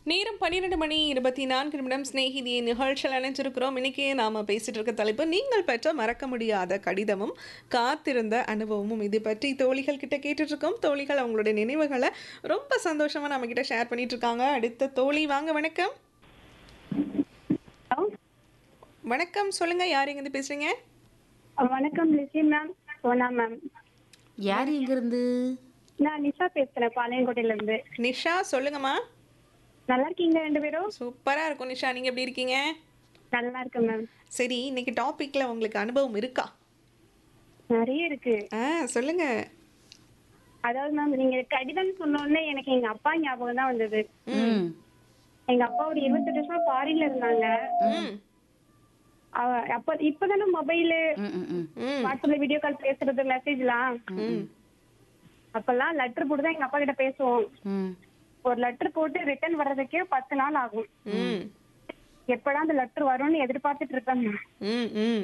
நேரம் பன்னிரெண்டு மணி இருபத்தி நான்கு நிமிடம் ஸ்நேகிதி நிகழ்ச்சியில் இணைஞ்சிருக்கிறோம் இன்னைக்கு நாம பேசிட்டு இருக்க தலைப்பு நீங்கள் பெற்ற மறக்க முடியாத கடிதமும் காத்திருந்த அனுபவமும் இது பற்றி தோழிகள் கிட்ட கேட்டுட்டு இருக்கோம் தோழிகள் அவங்களுடைய நினைவுகளை ரொம்ப சந்தோஷமா நம்ம கிட்ட ஷேர் பண்ணிட்டு இருக்காங்க அடுத்த தோழி வாங்க வணக்கம் ஹலோ வணக்கம் சொல்லுங்க யார் எங்க இருந்து பேசுறீங்க வணக்கம் லிசி மேம் சோனா மேம் யார் எங்கிருந்து நான் நிஷா பேசுறேன் பாளையங்கோட்டையில இருந்து நிஷா சொல்லுங்கம்மா நல்லா இருக்கீங்க ரெண்டு பேரும் சூப்பரா இருக்கும் நிஷா நீங்க எப்படி இருக்கீங்க நல்லா இருக்கேன் மேம் சரி இன்னைக்கு டாபிக்ல உங்களுக்கு அனுபவம் இருக்கா நிறைய இருக்கு ஆ சொல்லுங்க அதாவது மேம் நீங்க கடிதம் சொன்ன உடனே எனக்கு எங்க அப்பா ஞாபகம் தான் வந்தது ம் எங்க அப்பா ஒரு இருபத்தெட்டு வருஷம் ஃபாரின்ல இருந்தாங்க ம் அவ- அப்ப இப்பதானே மொபைலு ம், ம், ம். ம் வாட்ஸ்அப்ல வீடியோ கால் பேசுறது மெசேஜ்லாம் ம் அப்பெல்லாம் லெட்டர் போட்டு தான் எங்க அப்பா கிட்ட பேசுவோம் ம். ஒரு லெட்டர் போட்டு ரிட்டர்ன் வர்றதுக்கே பத்து நாள் ஆகும் ம் எப்படா அந்த லெட்டர் வரும்னு எதிர்பார்த்துட்டு இருப்பேன் மேம். ம் ம்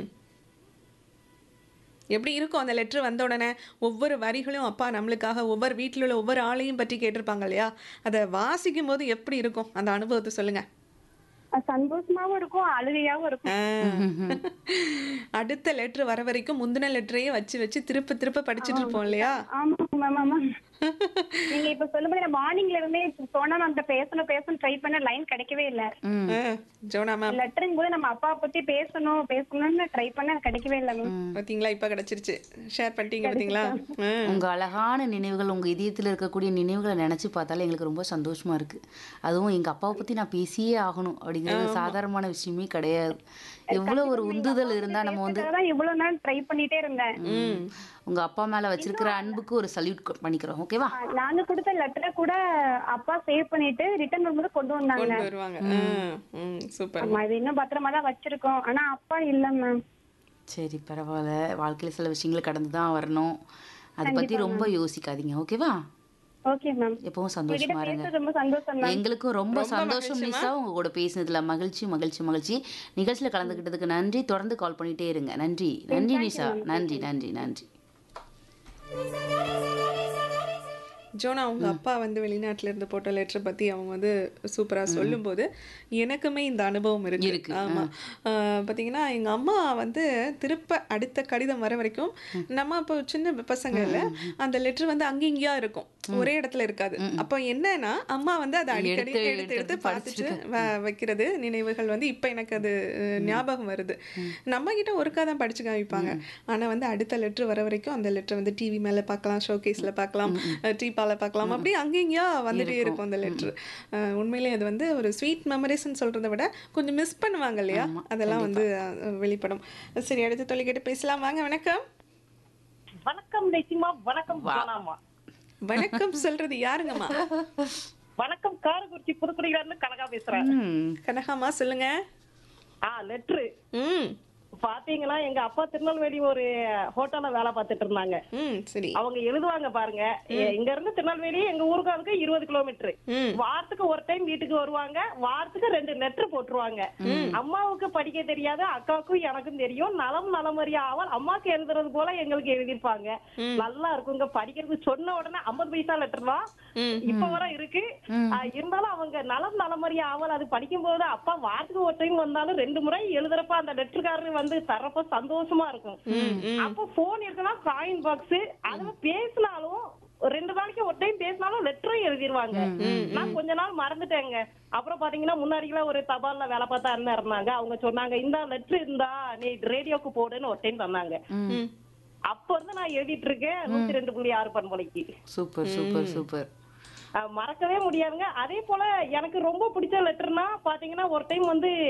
எப்படி இருக்கும் அந்த லெட்டர் வந்த உடனே ஒவ்வொரு வரிகளும் அப்பா நம்மளுக்காக ஒவ்வொரு வீட்டில் உள்ள ஒவ்வொரு ஆளையும் பற்றி கேட்டிருப்பாங்க இல்லையா அதை வாசிக்கும் போது எப்படி இருக்கும் அந்த அனுபவத்தை சொல்லுங்க அது சந்தோஷமாவும் இருக்கும் அழுகையாவும் இருக்கும் ஆ. அடுத்த லெட்டர் வர வரைக்கும் முந்தின லெட்டரையே வச்சு வச்சு திருப்ப திருப்ப படிச்சுட்டு இருப்போம் இல்லையா ஆமா மேம் ஆமா நீங்க இப்ப சொல்லும்போது நான் மார்னிங்ல இருந்தே சோனா மேம் பேசணும் பேசணும் ட்ரை பண்ண லைன் கிடைக்கவே இல்ல ம். ஆ, ஜோனா மேம் லெட்டருங்க போது நம்ம அப்பா பத்தி பேசணும் பேசணும்னு ட்ரை பண்ண கிடைக்கவே இல்ல மேம் பார்த்தீங்களா இப்போ கிடைச்சிருச்சு ஷேர் பண்ணிட்டீங்க பார்த்தீங்களா ஆ. உங்க அழகான நினைவுகள் உங்க இதயத்தில் இருக்கக்கூடிய நினைவுகளை நினைச்சு பார்த்தாலே எங்களுக்கு ரொம்ப சந்தோஷமா இருக்கு அதுவும் எங்க அப்பாவை பத்தி நான் பேசியே ஆகணும் அப்படிங்கிறது சாதாரணமான விஷயமே கிடையாது எவ்வளவு ஒரு உந்துதல் இருந்தா நம்ம வந்து தான் இவ்வளவு நாள் ட்ரை பண்ணிட்டே இருந்தேன் ம் உங்க அப்பா மேல வச்சிருக்கிற அன்புக்கு ஒரு சல்யூட் பண்ணிக்கிறோம் ஓகேவா ஆ, நாங்க கொடுத்த லெட்டரை கூட அப்பா சேவ் பண்ணிட்டு ரிட்டர்ன் வரும்போது கொண்டு வந்தாங்க கொண்டு வருவாங்க ஆ, ம் சூப்பர் ஆமா இது இன்னும் பத்திரமா தான் வச்சிருக்கோம் ஆனா அப்பா இல்ல மேம் சரி பரவாயில்ல வாழ்க்கையில சில விஷயங்களை கடந்து தான் வரணும் அதை பத்தி ரொம்ப யோசிக்காதீங்க ஓகேவா ஓகே மேம் எப்பவும் சந்தோஷமா இருங்க பேசுறது ரொம்ப சந்தோஷம் மேம் எங்களுக்கும் ரொம்ப சந்தோஷம் நிஷா உங்க கூட பேசினதுல மகிழ்ச்சி மகிழ்ச்சி மகிழ்ச்சி நிகழ்ச்சியில கலந்துக்கிட்டதுக்கு நன்றி தொடர்ந்து கால் பண்ணிட்டே இருங்க நன்றி நன்றி நிஷா நன்றி நன்றி நன்றி ஜோனா அவங்க அப்பா வந்து வெளிநாட்டுல இருந்து போட்ட லெட்டர் பத்தி அவங்க வந்து சூப்பரா சொல்லும்போது எனக்குமே இந்த அனுபவம் இருக்கு இருக்கு, ஆமா ஆஹ் பாத்தீங்கன்னா எங்க அம்மா வந்து திருப்ப அடுத்த கடிதம் வர வரைக்கும் நம்ம இப்போ சின்ன பசங்க இல்ல அந்த லெட்டர் வந்து அங்க இங்கேயா இருக்கும் ஒரே இடத்துல இருக்காது அப்போ என்னன்னா அம்மா வந்து அதை அடிக்கடி எடுத்து, எடுத்து எடுத்து எடுத்து பார்த்துட்டு வ- வைக்கிறது நினைவுகள் வந்து இப்போ எனக்கு அது அஹ், ஞாபகம் வருது நம்ம கிட்ட ஒருக்கா தான் படிச்சு காமிப்பாங்க ஆனா வந்து அடுத்த லெட்டர் வர வரைக்கும் அந்த லெட்டர் வந்து டிவி மேல பார்க்கலாம் ஷோகேஸ்ல பார்க்கலாம் டீப்பால பார்க்கலாம் அப்படி அங்கேயா வந்துட்டே இருக்கும் அந்த லெட்டர் உண்மையிலே அது வந்து ஒரு ஸ்வீட் மெமரிஸ்ன்னு சொல்றதை விட கொஞ்சம் மிஸ் பண்ணுவாங்க இல்லையா அதெல்லாம் வந்து அஹ், வெளிப்படும் சரி அடுத்த தொழில் கேட்டு பேசலாம் வாங்க வணக்கம் வணக்கம் நிசிமா வணக்கம் ஜோனாமா வணக்கம் சொல்றது யாருங்கம்மா வணக்கம் காரக்குறிச்சி புதுக்குடியில இருந்து கனகா பேசுறேன் ம், கனகாமா சொல்லுங்க ஆ லெட்ரு ம் பாத்தீங்கன்னா எங்க அப்பா திருநெல்வேலி ஒரு ஹோட்டல்ல வேலை பார்த்துட்டு இருந்தாங்க ம் சரி அவங்க எழுதுவாங்க பாருங்க எ- இங்க இருந்து திருநெல்வேலி எங்க ஊருக்கு அதுக்கு இருபது கிலோமீட்டர் ம் வாரத்துக்கு ஒரு டைம் வீட்டுக்கு வருவாங்க வாரத்துக்கு ரெண்டு லெட்டர் போட்டுருவாங்க அம்மாவுக்கு படிக்க தெரியாது அக்காவுக்கும் எனக்கும் தெரியும் நலம் நலமறியா ஆவல் அம்மாக்கு எழுதுறது போல எங்களுக்கு எழுதிருப்பாங்க நல்லா இருக்குங்க படிக்கிறது சொன்ன உடனே ஐம்பது பைசா லெட்டர் தான் ம் இப்ப வர இருக்கு ஆ, இருந்தாலும் அவங்க நலம் நலமறியா ஆவல் அது படிக்கும் போது அப்பா வாரத்துக்கு ஒரு டைம் வந்தாலும் ரெண்டு முறை எழுதுறப்ப அந்த லெட்டர்காரர் வந்து தர்றப்ப சந்தோஷமா இருக்கும் அப்போ போன் இருக்குன்னா காயின் பாக்ஸ் அதுல பேசினாலும் ஒரு ரெண்டு நாளைக்கு ஒரு டைம் பேசினாலும் லெட்டரும் எழுதிருவாங்க நான் கொஞ்ச நாள் மறந்துட்டேங்க அப்புறம் பாத்தீங்கன்னா முன்னாடிலாம் ஒரு தபால்ல வேலை பார்த்தா அண்ணன் இருந்தாங்க அவங்க சொன்னாங்க இந்த லெட்டர் இருந்தா நீ ரேடியோக்கு போடுன்னு ஒரு டைம் தந்தாங்க ம் அப்ப இருந்து நான் எழுதிட்டு இருக்கேன் நூத்தி ரெண்டு புள்ளி ஆறு பண்பொழிக்கு சூப்பர் சூப்பர் சூப்பர் அஹ் மறக்கவே முடியாதுங்க அதே போல எனக்கு ரொம்ப பிடிச்ச லெட்டர்னா பாத்தீங்கன்னா ஒரு டைம் வந்து